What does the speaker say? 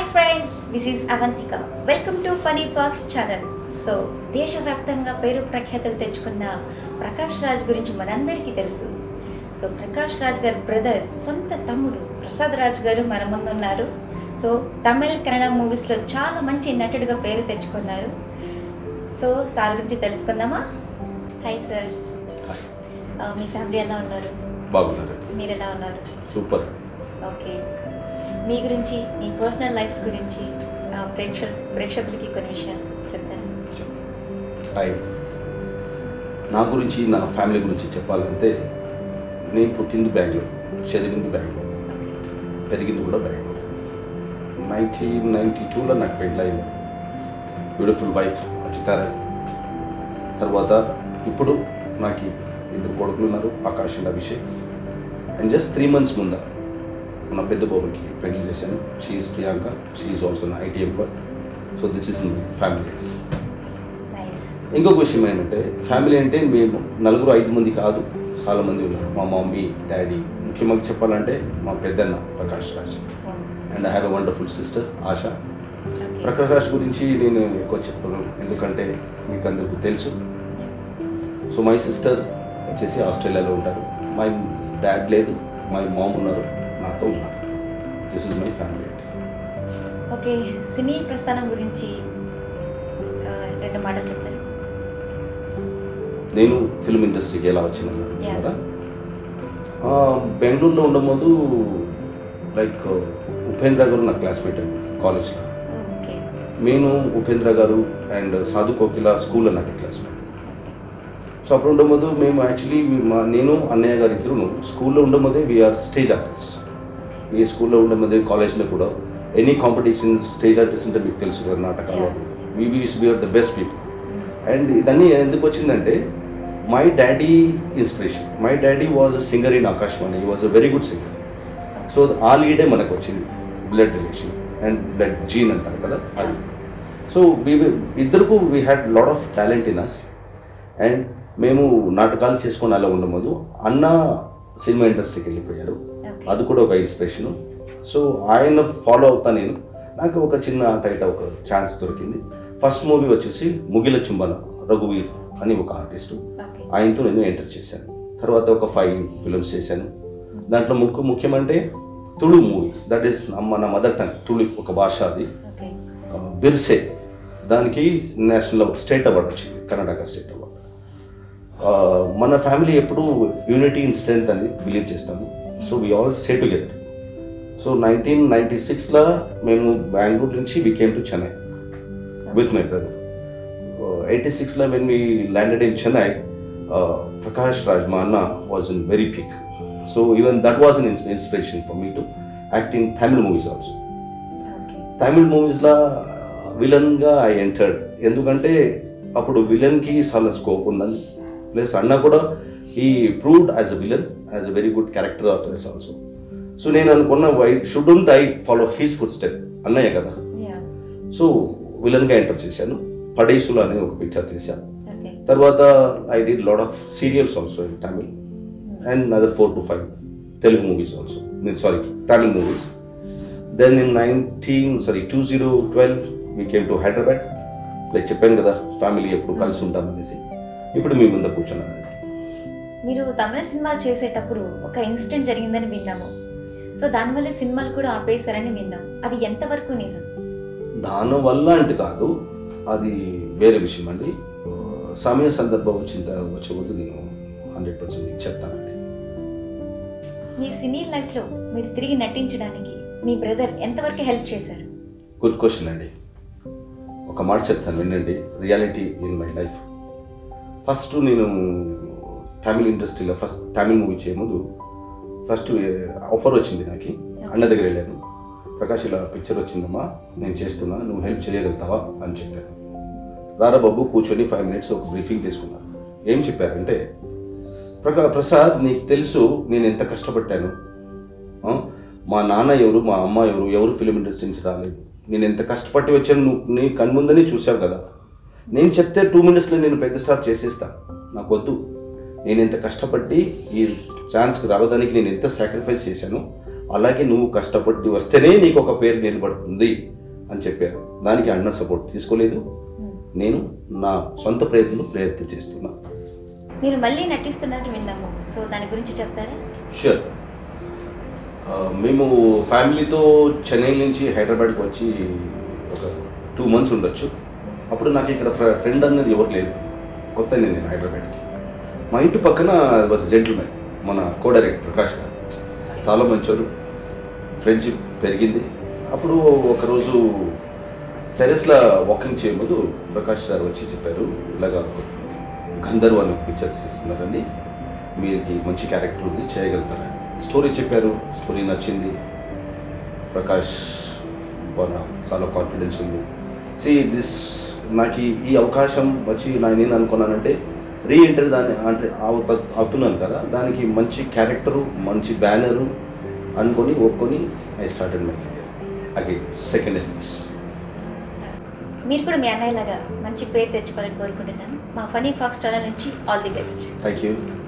Friends this is Avantika welcome to funny fox channel so దేశవ్యాప్తంగా పేరు ప్రఖ్యాతులు తెచ్చుకున్న ప్రకాష్ రాజ్ గురించి మనందరికీ తెలుసు సో ప్రకాష్ రాజ్ గారి బ్రదర్ సొంత తమ్ముడు ప్రసాద్ రాజ్ గారు మన ముందు ఉన్నారు సో తమిళ్ కన్నడ మూవీస్లో చాలా మంచి నటుడుగా పేరు తెచ్చుకున్నారు సో సార్ గురించి తెలుసుకుందామా హాయ్ సార్ మీ ఫ్యామిలీ ఎలా ఉన్నారు బాగున్నారు మీరు ఎలా ఉన్నారు సూపర్ ఓకే మీ గురించి మీ పర్సనల్ లైఫ్ గురించి ఆ, ప్రేక్ష ప్రేక్షకులకి కొన్ని విషయాలు చెప్తారా హాయ్ నా గురించి నా ఫ్యామిలీ గురించి చెప్పాలంటే నేను పుట్టింది బెంగళూరు చదివింది బెంగళూరు పెరిగింది కూడా బెంగళూరు నైన్టీన్ నైంటీ టూలో నాకు పెళ్ళయింది బ్యూటిఫుల్ వైఫ్ అజితారాయ్ తర్వాత ఇప్పుడు నాకు ఇద్దరు కొడుకులు ఉన్నారు Akash and Abhishek and just three months ముందా మన పెద్ద బాబుకి పెళ్లి చేశాను షీఈ్ ప్రియాంక షీఈ్ ఆల్సో నా IT employee so this is my family nice ఇంకొక విషయం ఏంటంటే ఫ్యామిలీ అంటే మేము నలుగురు ఐదు మంది కాదు చాలా మంది ఉన్నారు మా మమ్మీ డాడీ ముఖ్యంగా చెప్పాలంటే మా పెద్దన్న Prakash Raj and I have a wonderful sister Asha Prakash Raj గురించి నేను ఎక్కువ చెప్పను ఎందుకంటే మీకు అందరికీ తెలుసు సో మై సిస్టర్ వచ్చేసి ఆస్ట్రేలియాలో ఉంటారు మై డాడ్ లేదు మై మామ్ ఉన్నారు నాతో ఉన్నారు this is my family okay సినీ ప్రస్థానం గురించి ఆ, రెండు మాటలు చెప్తారా నేను ఫిల్మ్ ఇండస్ట్రీకి ఎలా వచ్చినాను Yeah. కదా ఆ, బెంగళూరులో ఉండబోదు లైక్ ఉపేంద్ర గారు నా క్లాస్మేట్ అండి కాలేజ్లో ఓకే నేను ఉపేంద్ర గారు అండ్ సాధు కోకిల స్కూల్లో నాకు క్లాస్మేట్ సో అప్పుడు ఉండబోదు మేము యాక్చువల్లీ మా నేను అన్నయ్య గారు ఇద్దరు స్కూల్లో ఉండబోదే వీఆర్ స్టేజ్ ఆర్టిస్ట్ ఈ స్కూల్లో ఉండబోదే కాలేజ్లో కూడా ఎనీ కాంపిటీషన్స్ స్టేజ్ ఆర్టిస్ట్ అంటే మీకు తెలుసు కదా నాటకాలు వి వీస్ we are the best people and ఇదన్నీ ఎందుకు వచ్చిందంటే my daddy inspiration my daddy was a singer in Akashvani was a very good singer so uh లీడే మనకు వచ్చింది blood relation and blood gene అంటారు కదా అది సో ఇద్దరుకు we had lot of talent in us and మేము నాటకాలు చేసుకొని అలా ఉండబోదు అన్న సినిమా ఇండస్ట్రీకి వెళ్ళిపోయారు Okay. అది కూడా ఒక ఇన్స్పిరేషను సో ఆయన ఫాలో అవుతా నేను నాకు ఒక చిన్న టైట్ ఒక ఛాన్స్ దొరికింది ఫస్ట్ మూవీ వచ్చేసి ముగిల చుంబన రఘువీర్ అని ఒక ఆర్టిస్టు ఓకే ఆయనతో నేను ఎంటర్ చేశాను తర్వాత ఒక ఫైవ్ ఫిల్మ్స్ చేశాను దాంట్లో ముఖ్య ముఖ్యమంటే తుళు మూవీ దట్ ఈస్ మన మదర్ టంగ్ తుళు ఒక భాష అది ఓకే ఆ, బిర్సే దానికి నేషనల్ స్టేట్ అవార్డు వచ్చింది కర్ణాటక స్టేట్ అవార్డు ఆ, మన ఫ్యామిలీ ఎప్పుడు యూనిటీ ఇన్ స్ట్రెంత్ అని బిలీవ్ చేస్తాము so we all stay together so nineteen ninety సిక్స్లో మేము బెంగళూరు నుంచి we came to Chennai with my brother eighty సిక్స్లో when we landed in Chennai Prakash Raj మా అన్న was in very peak so even that was an inspiration for me to act in Tamil movies also okay Tamil మూవీస్లో విలన్గా I entered ఎందుకంటే అప్పుడు విలన్కి చాలా scope ఉందని plus అన్న కూడా ఈ proved as a villain as a very good character artist also so నేను అనుకున్న why should I follow his footstep అన్నయ్య కదా యా సో విలన్గా ఎంటర్ చేశాను పడేసులు అనే ఒక పిక్చర్ చేశాను ఓకే తర్వాత I did lot of serials also in Tamil and other four to five Telugu movies also mean sorry Tamil movies then in nineteen sorry two zero twelve we came to Hyderabad like చెప్పాను కదా family ఎప్పుడు కలిసి ఉంటాం అనేసి ఇప్పుడు మీ ముందు కూర్చున్నాను మీరు తమిళ సినిమాలు చేసేటప్పుడు ఒక ఇన్సిడెంట్ జరిగిందని విన్నాము సో దానివల్ల సినిమాలు కూడా ఆపేశారని విన్నాం అది ఎంతవరకు నిజం దానివల్ల అంటే కాదు అది వేరే విషయం అండి సమయ సందర్భం వచ్చిన తర్వాత వచ్చే ముందు నేను హండ్రెడ్ పర్సెంట్ మీకు చెప్తానండి మీ సినీ లైఫ్లో మీరు తిరిగి నటించడానికి మీ బ్రదర్ ఎంతవరకు హెల్ప్ చేశారు గుడ్ క్వశ్చన్ అండి ఒక మాట చెప్తాను వినండి reality in my life first నేను తమిళ ఇండస్ట్రీలో ఫస్ట్ తమిళ్ మూవీ చేయముందు ఫస్ట్ ఆఫర్ వచ్చింది నాకు అన్న దగ్గర వెళ్ళాను ప్రకాష్ ఇలా పిక్చర్ వచ్చిందమ్మా నేను చేస్తున్నా నువ్వు హెల్ప్ చేయగలుగుతావా అని చెప్పాను రారా బాబు కూర్చొని ఫైవ్ మినిట్స్ ఒక బ్రీఫింగ్ తీసుకున్నాను ఏం చెప్పారంటే ప్రకా ప్రసాద్ నీకు తెలుసు నేను ఎంత కష్టపడ్డాను ఆ? మా నాన్న ఎవరు మా అమ్మ ఎవరు ఎవరు ఫిలిం ఇండస్ట్రీ నుంచి రాలేదు నేను ఎంత కష్టపడి వచ్చాను నువ్వు నీ కన్ముందని చూసావు కదా నేను చెప్తే టూ మినిట్స్లో నేను పెద్ద స్టార్ చేసేస్తా నాకు వద్దు నేను ఎంత కష్టపడి ఈ ఛాన్స్కి రావడానికి నేను ఎంత సాక్రిఫైస్ చేశాను అలాగే నువ్వు కష్టపడి వస్తేనే నీకు ఒక పేరు నిలబడుతుంది అని చెప్పారు దానికి అన్న సపోర్ట్ తీసుకోలేదు నేను నా సొంత ప్రయత్నం ప్రయత్నం చేస్తున్నా మీరు మళ్ళీ నటిస్తున్నట్టు విన్నాము సో దాని గురించి చెప్తారా షూర్ మేము ఫ్యామిలీతో చెన్నై నుంచి హైదరాబాద్కి వచ్చి ఒక టూ మంత్స్ ఉండొచ్చు అప్పుడు నాకు ఇక్కడ ఫ్రెండ్ అనేది ఎవరు లేదు కొత్త నేను హైదరాబాద్కి మా ఇంటి పక్కన వాజ్ జెంటిల్మెన్ మన కో డైరెక్టర్ ప్రకాష్ గారు చాలా మంచోడు ఫ్రెండ్షిప్ పెరిగింది అప్పుడు ఒకరోజు టెరెస్లో వాకింగ్ చేయబోదు ప్రకాష్ గారు వచ్చి చెప్పారు ఇలాగా గంధర్వ అని పిక్చర్స్ చేస్తున్నారండి మీకు మంచి క్యారెక్టర్ ఉంది చేయగలుగుతారా స్టోరీ చెప్పారు స్టోరీ నచ్చింది ప్రకాష్ బాగా చాలా కాన్ఫిడెన్స్ ఉంది సి దిస్ నాకు ఈ- ఈ అవకాశం వచ్చి నేను ఏం అనుకున్నానంటే రీఎంట్రీ దాన్ని అంటే అవు- అవుతున్నాను కదా దానికి మంచి క్యారెక్టరు మంచి బ్యానరు అనుకొని ఒప్పుకొని I started my career again second years మీరు కూడా మీ అన్నయ్యలాగా మంచి పేరు తెచ్చుకోవాలని కోరుకుంటున్నాను మా ఫనీ ఫాక్స్ ఛానల్ నుంచి all the best thank you